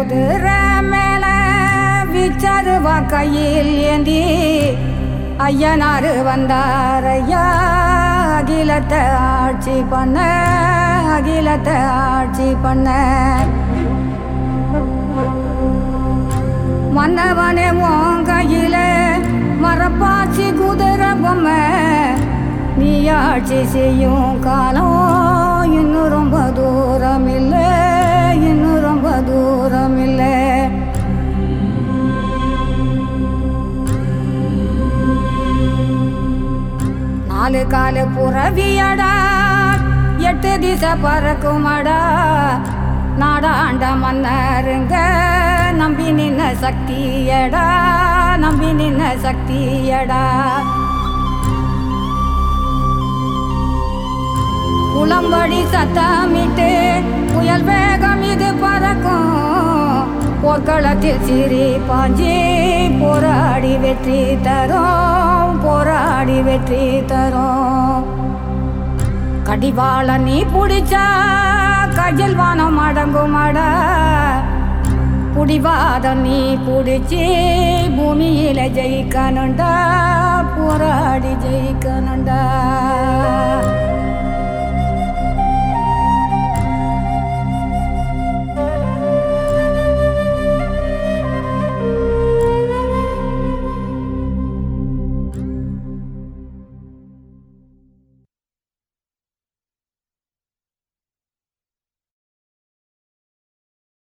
குதிரை மேல விச்சருவா கையில் ஏந்தி ஐயனாரு வந்தார் ஐயா அகிலத்தை ஆட்சி பண்ண அகிலத்தை ஆட்சி பண்ண மன்னவனே உன் கையில மரப்பாச்சி குதிரை பொம்மை நீ ஆட்சி செய்யும் காலம் இன்னும் ரொம்ப தூரம் இல்லை இன்னும் ரொம்ப தூரம் இல்லை நாலு காலு புறவியடா எட்டு திசை பறக்குமடா நாடாண்ட மன்னருங்க நம்பி நின்ன சக்தியடா நம்பி நின்ன சக்தியடா குளம்படி சத்தமிட்டு புயல் வேகம் இது பறக்கும் போர்க்களத்தில் சிறி பாஞ்சி போராடி வெற்றி தரும் போராடி வெற்றி தரும் கடிவாள நீ பிடிச்சா கையில் வானம் அடங்குமாடா புடிவாதம் நீ பிடிச்சி பூமியில ஜெயிக்கணுண்டா போராடி ஜெயிக்கணுண்டா